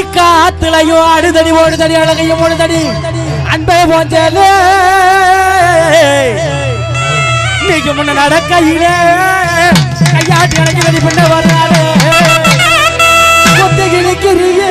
காத்துலையும் அடுதடி ஓடுதடி அழகையும் ஓடுதடி அன்பே போஞ்சலே இன்னைக்கு முன்ன நடக்கையிலே கையாட்டி அழைக்கிறடி பின்ன வர்றாரு கொத்து கிழிக்கிறியே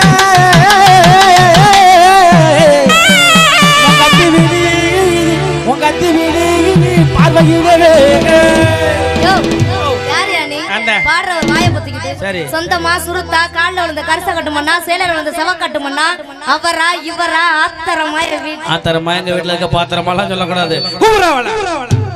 உன் கத்தி விழி உன் கத்தி விழி பார்வையிலே யோ, யார் யா நீ? அந்த. பாடுறவர் வாயை பொத்திக்கிட்டு. சரி. சொந்தமா சுருத்தா கால்ல விழுந்த கரிச கட்டுமண்ணா சேலையில விழுந்த செவ கட்டுமண்ணா அவரா இவரா ஆத்தரமா என் வீட்டு ஆத்திரமா எங்க வீட்டுல இருக்க பாத்திரமாலாம் சொல்லக்கூடாது கூப்பிடுறா அவளை.